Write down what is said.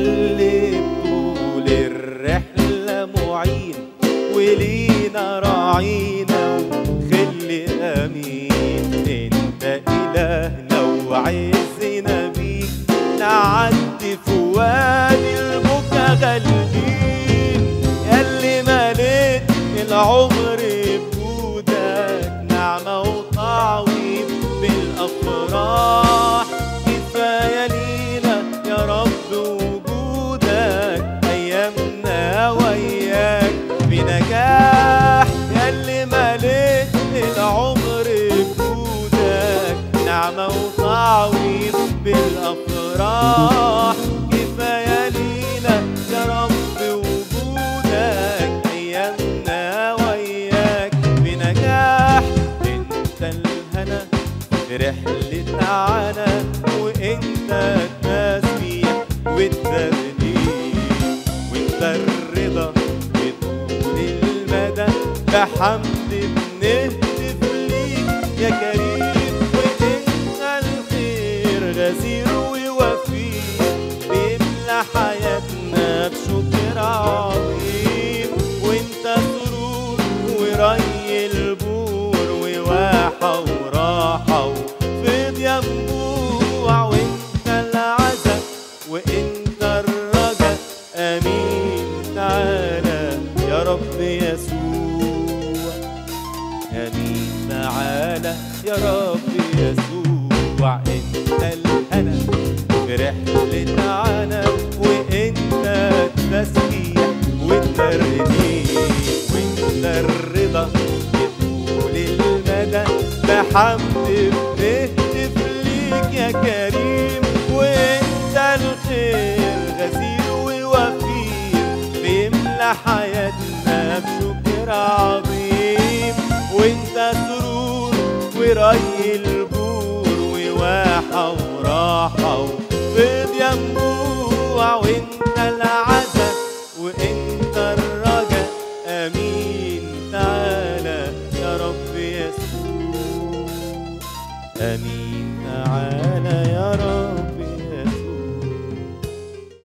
يلي بطول الرحلة معين ولينا راعينا وخل أمين انت إلهنا وعزنا بيك نعدي في وادي البكا غالبين يلي مليت العمر بجودك نعمة وتعويض بالأفراح كفاية لينا يا رب وجودك أيامنا وياك بنجاح يلي مليت العمر بجودك نعمة وتعويض بالأفراح كفاية لينا يا رب وجودك أيامنا وياك بنجاح انت الهنا في رحلة عنا وانت التسبيح والتبديل وانت الرضا بطول المدى بحمد بنهتف ليك يا كريم وانت الخير غزير ووفير بيملى حياتنا بشكر عظيم وانت سرور وري البور وواحة وراحة وفيض ينبوع وانت العزا وانت الرجا امين تعالى يا رب يسوع امين تعالى يا رب يسوع انت الهنا في رحلة عنا وانت التسبيح والترنيم وانت الرضا بطول المدى بحمد بنهتف ليك يا كريم وانت الخير غزير ووفير بيملى حياتنا بشكر عظيم وانت سرور وري البور وواحة وراحة وفيض ينبوع وانت العزا وانت الرجا امين تعالى يا رب يسوع امين